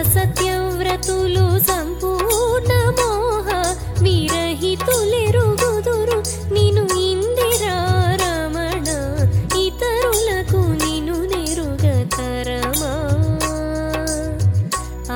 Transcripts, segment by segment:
సత్యవ్రతులు సంపూర్ణ మోహ విరహితులెరుగుదురు నిను ఇందిరా రమణ ఇతరులకు నిను నెరుగ తరమా ఆ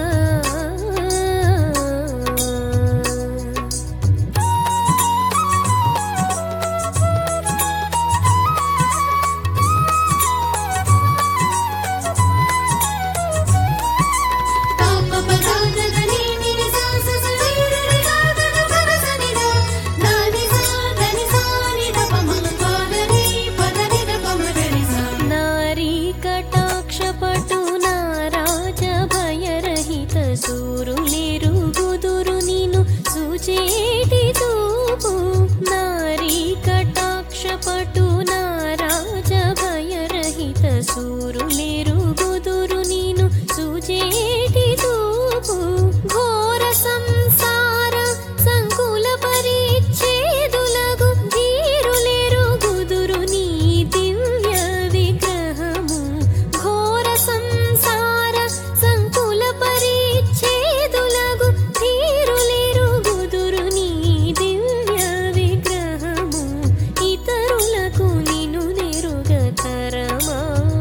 నారీ కటాక్షపటు నారాజ భయరహిత సూరులెరుగుదురు నిను సుచేటి తూపు నారీ కటాక్షపటు నారాజ భయరహిత సూరులెరుగుదురు నిను సుచేటి తూపు ఘోర సంసార సంకుల పరిచ్ఛేదులగు ధీరులెరుగుదురు నీ దివ్య విగ్రహము ఘోర సంసార సంకుల పరిచ్ఛేదులగు ధీరులెరుగుదురు నీ దివ్య విగ్రహము ఇతరులకు నిను నెరుగ తరమా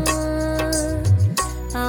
ఆ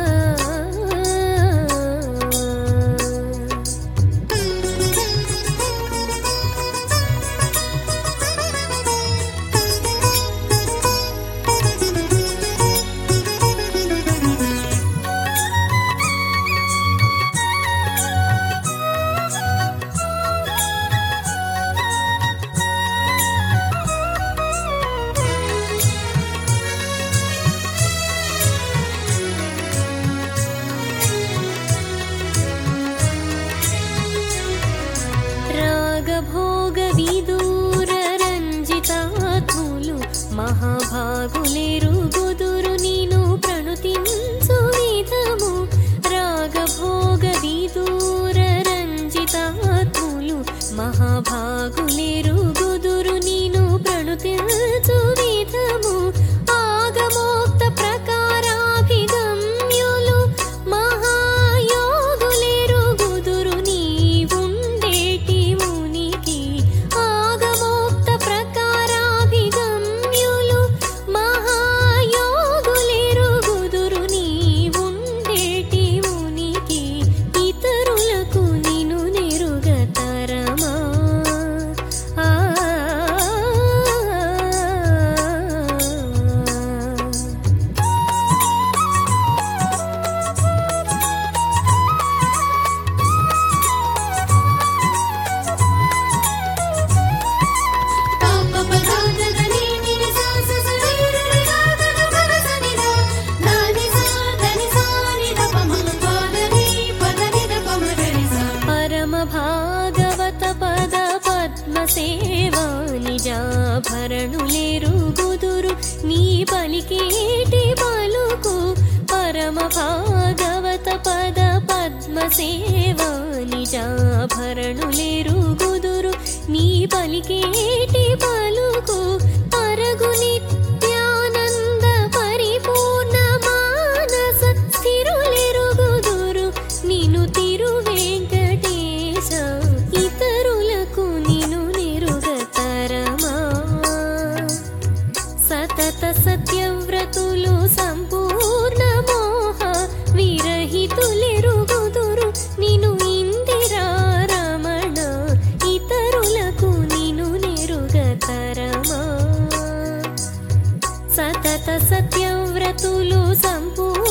రాగభోగ విదూర రంజితాత్ములు మహాభాగులెరుగుదురు నీను ప్రణుతించు విధము రాగభోగ విదూర రంజితాత్ములు మహాభాగులెరుగుదురు నీను ప్రణుతించు విధము ఆగమోక్త ప్రకారాభిగమ్యులు మహాయోగులెరుగుదురు నీవుండేటి మునికి ఆగమోక్త ప్రకారాభిగమ్యులు మహాయోగులెరుగుదురు నీవుండేటి మునికి ఇతరులకు నిను నెరుగ తరమా ఆ పరమ భాగవత పద పద్మ సేవా నిజాభరణులెరుగుదురు నీ పలికేటి పలుకు పరమ భాగవత పద పద్మ సేవా నిజాభరణులెరుగుదురు నీ పలికేటి పలుకు పరగు నిత్యానంద పరిపూర్ణ మానస స్థిరులెరుగుదురు నిను తిరు వెంకటేశ ఇతరులకు నిను నిరుగ తరమా సతత సత్యవ్రతులు సంపూర్ణ మోహ విరహితులెరుగుదురు నిను ఇందిరా రమణ ఇతరులకు నిను నెరుగ తరమా సతత సత్యవ్రతులు సంపూర్ణ